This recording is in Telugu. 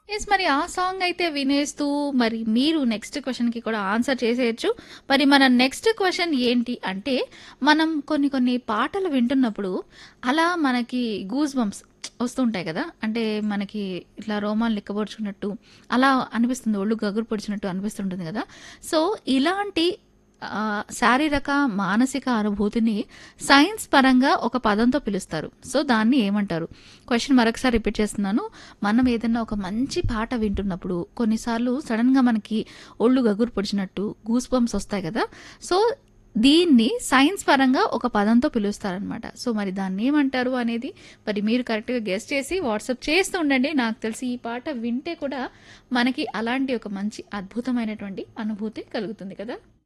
యెస్. మరి ఆ సాంగ్ అయితే వినేస్తూ మరి మీరు నెక్స్ట్ క్వెషన్‌కి కూడా ఆన్సర్ చేసేయొచ్చు. మరి మన నెక్స్ట్ క్వెషన్ ఏంటి అంటే, మనం కొన్ని కొన్ని పాటలు వింటున్నప్పుడు అలా మనకి గూస్ బంప్స్ వస్తుంటాయి కదా! అంటే మనకి ఇట్లా రోమాలు నిక్కబొడుచుకున్నట్టు అలా అనిపిస్తుంది. ఒళ్ళు గగురు పొడిచినట్టు అనిపిస్తుంటుంది కదా! సో, ఇలాంటి ఆహ్, శారీరక, మానసిక అనుభూతిని సైన్స్ పరంగా ఒక పదంతో పిలుస్తారు. సో, దాన్ని ఏమంటారు? క్వెషన్ మరొకసారి రిపీట్ చేస్తున్నాను. మనం ఏదన్నా ఒక మంచి పాట వింటున్నప్పుడు కొన్నిసార్లు సడెన్‌గా మనకి ఒళ్ళు గగురు పొడిచినట్టు గూస్ బంప్స్ వస్తాయి కదా! సో, దీన్ని సైన్స్ పరంగా ఒక పదంతో పిలుస్తారనమాట. సో, మరి దాన్నేమంటారు అనేది మరి మీరు కరెక్ట్‌గా గెస్ చేసి వాట్సాప్ చేస్తూ ఉండండి. నాకు తెలిసి ఈ పాట వింటే కూడా మనకి అలాంటి ఒక మంచి అద్భుతమైనటువంటి అనుభూతి కలుగుతుంది కదా!